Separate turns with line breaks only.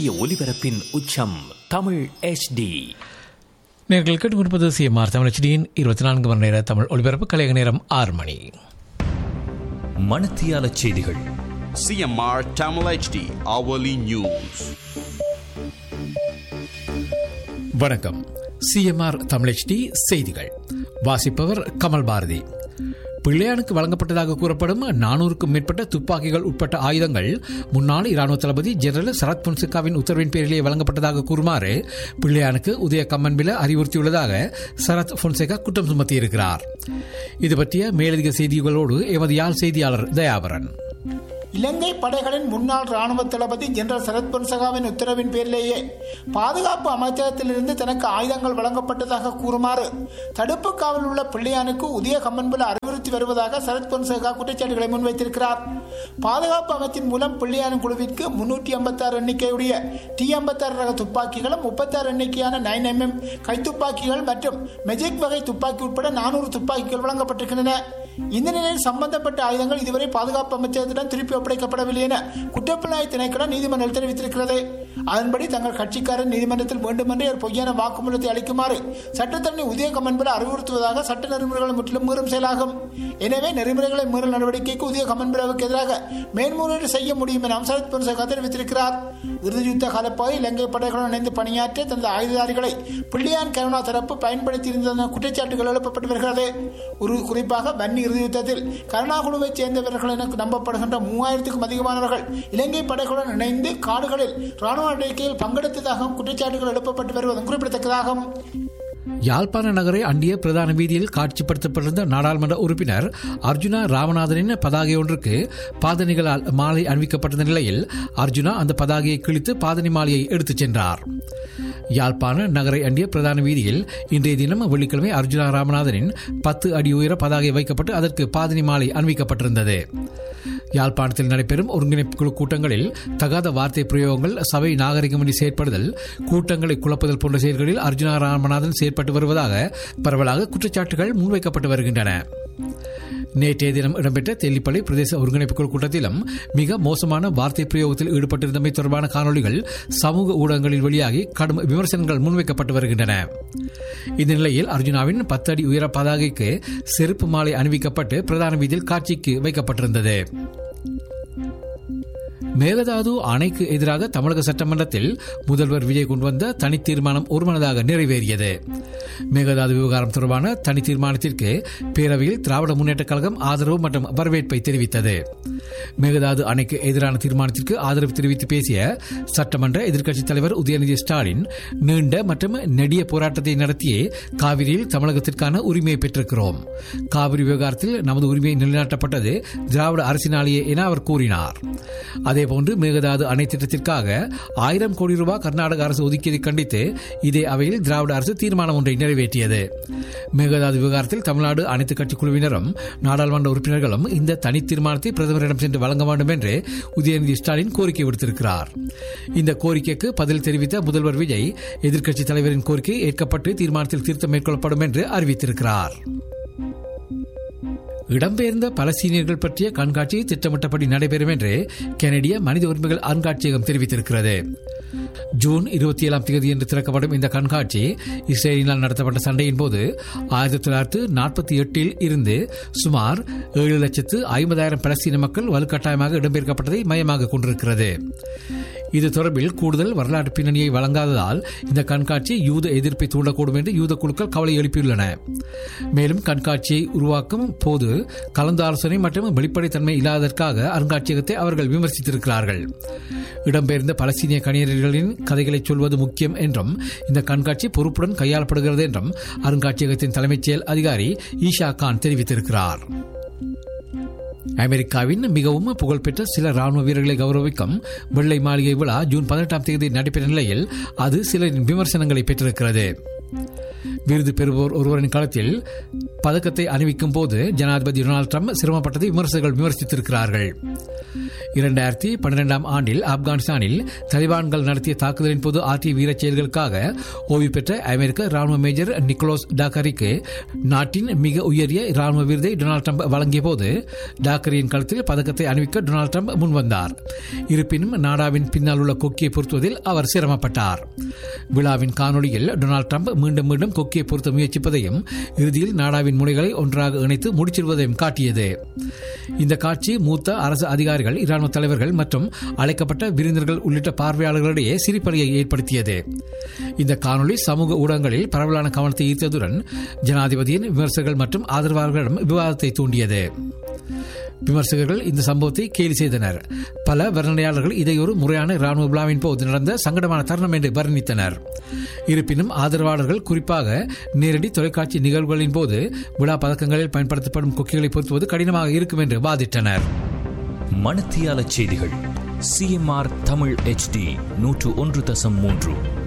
சூரிய ஒளிபரப்பின் உச்சம் தமிழ் HD
நேர்கள் கேட்டுக்கொண்டிருப்பது சிஎம்ஆர் தமிழ் HDயின் இருபத்தி நான்கு மணி நேர தமிழ் ஒலிபரப்பு கலையக நேரம் ஆறு மணி
மணத்தியால செய்திகள்
CMR Tamil HD hourly news.
வணக்கம் சிஎம்ஆர் தமிழ் HD செய்திகள் வாசிப்பவர் கமல் பாரதி பிள்ளையானுக்கு வழங்கப்பட்டதாக கூறப்படும் நானூறுக்கும் மேற்பட்ட துப்பாக்கிகள் உட்பட்ட ஆயுதங்கள் முன்னாள் இராணுவ தளபதி ஜெனரல் சரத் பொன்சிகாவின் உத்தரவின் பேரிலேயே வழங்கப்பட்டதாக கூறுமாறு பிள்ளையானுக்கு உதய கம்மன்பில அறிவுறுத்தியுள்ளதாக சரத் பொன்சேகா குற்றம் சுமத்தியிருக்கிறார் இது பற்றிய மேலதிக செய்திகளோடு எமது யாழ் செய்தியாளர் தயாபரன்
இலங்கை படைகளின் முன்னாள் ராணுவ தளபதி ஜெனரல் சரத் பொன்சகாவின் உத்தரவின் பேரிலேயே பாதுகாப்பு அமைச்சகத்திலிருந்து தனக்கு ஆயுதங்கள் வழங்கப்பட்டதாக கூறுமாறு தடுப்பு காவலில் உள்ள பிள்ளையானுக்கு உதய கம்மன்புல அறிவுறுத்தி வருவதாக சரத் பொன்சகா குற்றச்சாட்டுகளை முன்வைத்திருக்கிறார் பாதுகாப்பு அமைச்சின் மூலம் பிள்ளையான் குழுவிற்கு முன்னூற்றி ஐம்பத்தாறு எண்ணிக்கையுடைய டி ஐம்பத்தாறு ரக துப்பாக்கிகளும் முப்பத்தாறு எண்ணிக்கையான நைன் எம்எம் கைத்துப்பாக்கிகள் மற்றும் மெஜிக் வகை துப்பாக்கி உட்பட நானூறு துப்பாக்கிகள் வழங்கப்பட்டிருக்கின்றன இந்த நிலையில் சம்பந்தப்பட்ட ஆயுதங்கள் இதுவரை பாதுகாப்பு அமைச்சகத்திடம் திருப்பி ஒப்படைக்கப்படவில்லை என குற்றப்புலனாய்வு திணைக்களம் நீதிமன்றம் தெரிவித்திருக்கிறது அதன்படி தங்கள் கட்சிக்காரர் நீதிமன்றத்தில் வேண்டுமென்றே ஒரு பொய்யான வாக்குமூலத்தை அளிக்குமாறு சட்டத்தரணி உதயகம் என்பது அறிவுறுத்துவதாக சட்ட நெறிமுறைகள் முற்றிலும் மீறும் செயலாகும் எனவே நெறிமுறைகளை மீறல் நடவடிக்கைக்கு உதய கமன்புராவுக்கு எதிராக மேன்முறையீடு செய்ய முடியும் என சரத் பொன்சேகா தெரிவித்திருக்கிறார் இறுதி யுத்த காலப்பகுதி இலங்கை படைகளுடன் இணைந்து பணியாற்ற தனது ஆயுததாரிகளை பிள்ளையான் கருணா தரப்பு பயன்படுத்தியிருந்த குற்றச்சாட்டுகள் எழுப்பப்பட்டு வருகிறது ஒரு குறிப்பாக வன்னி இறுதி யுத்தத்தில் கருணா குழுவைச் சேர்ந்தவர்கள் என நம்பப்படுகின்ற மூவாயிரத்துக்கும் அதிகமானவர்கள் இலங்கை படைகளுடன் இணைந்து காடுகளில் ராணுவ நடவடிக்கையில் பங்கெடுத்ததாகவும் குற்றச்சாட்டுகள் எழுப்பப்பட்டு வருவதும் குறிப்பிடத்தக்கதாகும்
யாழ்ப்பாண நகரை அண்டிய பிரதான வீதியில் காட்சிப்படுத்தப்பட்டிருந்த நாடாளுமன்ற உறுப்பினர் அர்ஜுனா ராமநாதனின் பதாகை ஒன்றுக்கு பாதணிகளால் மாலை அணிவிக்கப்பட்டிருந்த நிலையில் அர்ஜுனா அந்த பதாகையை கிழித்து பாதணி மாலையை எடுத்துச் சென்றார் யாழ்ப்பாண நகரை அண்டிய பிரதான வீதியில் இன்றைய தினம் வெள்ளிக்கிழமை அர்ஜுனா ராமநாதனின் பத்து அடி உயர பதாகை வைக்கப்பட்டு அதற்கு பாதணி மாலை அணிவிக்கப்பட்டிருந்தது யாழ்ப்பாணத்தில் நடைபெறும் ஒருங்கிணைப்பு குழு கூட்டங்களில் தகாத வார்த்தை பிரயோகங்கள் சபை நாகரிகமின்றி செயற்படுதல் கூட்டங்களை குழப்புதல் போன்ற செயல்களில் அர்ஜுனா ராமநாதன் செயற்பட்டு வருவதாக பரவலாக குற்றச்சாட்டுகள் முன்வைக்கப்பட்டு வருகின்றன நேற்றைய தினம் இடம்பெற்ற தெல்லிப்பள்ளி பிரதேச ஒருங்கிணைப்பு குழு கூட்டத்திலும் மிக மோசமான வார்த்தை பிரயோகத்தில் ஈடுபட்டிருந்தமை தொடர்பான காணொலிகள் சமூக ஊடகங்களில் வெளியாகி கடும் விமர்சனங்கள் முன்வைக்கப்பட்டு வருகின்றன இந்த நிலையில் அர்ஜுனாவின் பத்து அடி உயர பதாகைக்கு செருப்பு மாலை அணிவிக்கப்பட்டு பிரதான வீதியில் காட்சிக்கு வைக்கப்பட்டிருந்தது மேகதாது அணைக்கு எதிராக தமிழக சட்டமன்றத்தில் முதல்வர் விஜய் கொண்டு வந்த தனி தீர்மானம் ஒருமனதாக நிறைவேறியது மேகதாது விவகாரம் தொடர்பான தனி தீர்மானத்திற்கு பேரவையில் திராவிட முன்னேற்றக் கழகம் ஆதரவு மற்றும் வரவேற்பை தெரிவித்தது மேகதாது அணைக்கு எதிரான தீர்மானத்திற்கு ஆதரவு தெரிவித்து பேசிய சட்டமன்ற எதிர்க்கட்சித் தலைவர் உதயநிதி ஸ்டாலின் நீண்ட மற்றும் நெடிய போராட்டத்தை நடத்தியே காவிரியில் தமிழகத்திற்கான உரிமையை பெற்றிருக்கிறோம் காவிரி விவகாரத்தில் நமது உரிமை நிலைநாட்டப்பட்டது திராவிட அரசினாலேயே என அவர் கூறினார் அதேபோன்று மேகதாது அணை திட்டத்திற்காக ஆயிரம் கோடி ரூபாய் கர்நாடக அரசு ஒதுக்கியதை கண்டித்து இதே அவையில் திராவிட அரசு தீர்மானம் ஒன்றை நிறைவேற்றியது மேகதாது விவகாரத்தில் தமிழ்நாடு அனைத்து கட்சி குழுவினரும் நாடாளுமன்ற உறுப்பினர்களும் இந்த தனி தீர்மானத்தை பிரதமரிடம் சென்று வழங்க வேண்டும் என்று உதயநிதி ஸ்டாலின் கோரிக்கை விடுத்திருக்கிறார் இந்த கோரிக்கைக்கு பதில் தெரிவித்த முதல்வர் விஜய் எதிர்க்கட்சித் தலைவரின் கோரிக்கை ஏற்கப்பட்டு தீர்மானத்தில் திருத்தம் மேற்கொள்ளப்படும் என்று அறிவித்திருக்கிறார் இடம்பெயர்ந்த பலஸ்தீனியர்கள் பற்றிய கண்காட்சி திட்டமிட்டபடி நடைபெறும் என்று கனடிய மனித உரிமைகள் அருங்காட்சியகம் தெரிவித்திருக்கிறது ஜூன் இருபத்தி ஏழாம் தேதி என்று திறக்கப்படும் இந்த கண்காட்சி இஸ்ரேலினால் நடத்தப்பட்ட சண்டையின் போது ஆயிரத்தி தொள்ளாயிரத்து நாற்பத்தி எட்டில் இருந்து சுமார் ஏழு லட்சத்து ஐம்பதாயிரம் பலஸ்தீன மக்கள் வலுக்கட்டாயமாக இடம்பெயர்க்கப்பட்டதை மையமாக கொண்டிருக்கிறது இது தொடர்பில் கூடுதல் வரலாற்று பின்னணியை வழங்காததால் இந்த கண்காட்சி யூத எதிர்ப்பை தூண்டக்கூடும் என்று யூத குழுக்கள் கவலை எழுப்பியுள்ளன மேலும் கண்காட்சியை உருவாக்கும் போது கலந்தாலோசனை மற்றும் வெளிப்படைத்தன்மை இல்லாததற்காக அருங்காட்சியகத்தை அவர்கள் விமர்சித்திருக்கிறார்கள் இடம்பெயர்ந்த பலஸ்தீனிய கணியர்களின் கதைகளை சொல்வது முக்கியம் என்றும் இந்த கண்காட்சி பொறுப்புடன் கையாளப்படுகிறது என்றும் அருங்காட்சியகத்தின் தலைமைச் செயல் அதிகாரி ஈஷா கான் தெரிவித்திருக்கிறார் அமெரிக்காவின் மிகவும் புகழ்பெற்ற சில ராணுவ வீரர்களை கௌரவிக்கும் வெள்ளை மாளிகை விழா ஜூன் பதினெட்டாம் தேதி நடைபெற்ற நிலையில் அது சிலரின் விமர்சனங்களை பெற்றிருக்கிறது விருது பெறுவோர் ஒருவரின் களத்தில் பதக்கத்தை அணிவிக்கும் போது ஜனாதிபதி டொனால்டு ட்ரம்ப் சிரமப்பட்டதை விமர்சகர்கள் விமர்சித்திருக்கிறார்கள் இரண்டாயிரத்தி பன்னிரெண்டாம் ஆண்டில் ஆப்கானிஸ்தானில் தலிபான்கள் நடத்திய தாக்குதலின் போது ஆற்றிய வீரச் செயல்களுக்காக ஓய்வு பெற்ற அமெரிக்க ராணுவ மேஜர் நிக்கோலஸ் டாக்கரிக்கு நாட்டின் மிக உயரிய ராணுவ விருதை டொனால்டு ட்ரம்ப் வழங்கிய போது டாக்கரியின் களத்தில் பதக்கத்தை அணிவிக்க டொனால்டு ட்ரம்ப் முன்வந்தார் இருப்பினும் நாடாவின் பின்னால் உள்ள கொக்கியை பொருத்துவதில் அவர் சிரமப்பட்டார் விழாவின் காணொளியில் டொனால்டு ட்ரம்ப் மீண்டும் மீண்டும் கொக்கியை பொருத்த முயற்சிப்பதையும் இறுதியில் நாடாவின் முனைகளை ஒன்றாக இணைத்து முடிச்சிடுவதையும் காட்டியது இந்த காட்சி மூத்த அரசு அதிகாரிகள் இராணுவ தலைவர்கள் மற்றும் அழைக்கப்பட்ட விருந்தினர்கள் உள்ளிட்ட பார்வையாளர்களிடையே சிரிப்பலையை ஏற்படுத்தியது இந்த காணொளி சமூக ஊடகங்களில் பரவலான கவனத்தை ஈர்த்ததுடன் ஜனாதிபதியின் விமர்சகர்கள் மற்றும் ஆதரவாளர்களிடம் விவாதத்தை தூண்டியது விமர்சகர்கள் இந்த சம்பவத்தை கேலி செய்தனர் பல வர்ணனையாளர்கள் இதை ஒரு முறையான ராணுவ விழாவின் போது நடந்த சங்கடமான தருணம் என்று வர்ணித்தனர் இருப்பினும் ஆதரவாளர்கள் குறிப்பாக நேரடி தொலைக்காட்சி நிகழ்வுகளின் போது விழா பதக்கங்களில் பயன்படுத்தப்படும் கொக்கிகளை பொருத்துவது கடினமாக இருக்கும் என்று வாதிட்டனர்
மணத்தியால செய்திகள் சிஎம்ஆர் தமிழ் HD நூற்று ஒன்று தசம் மூன்று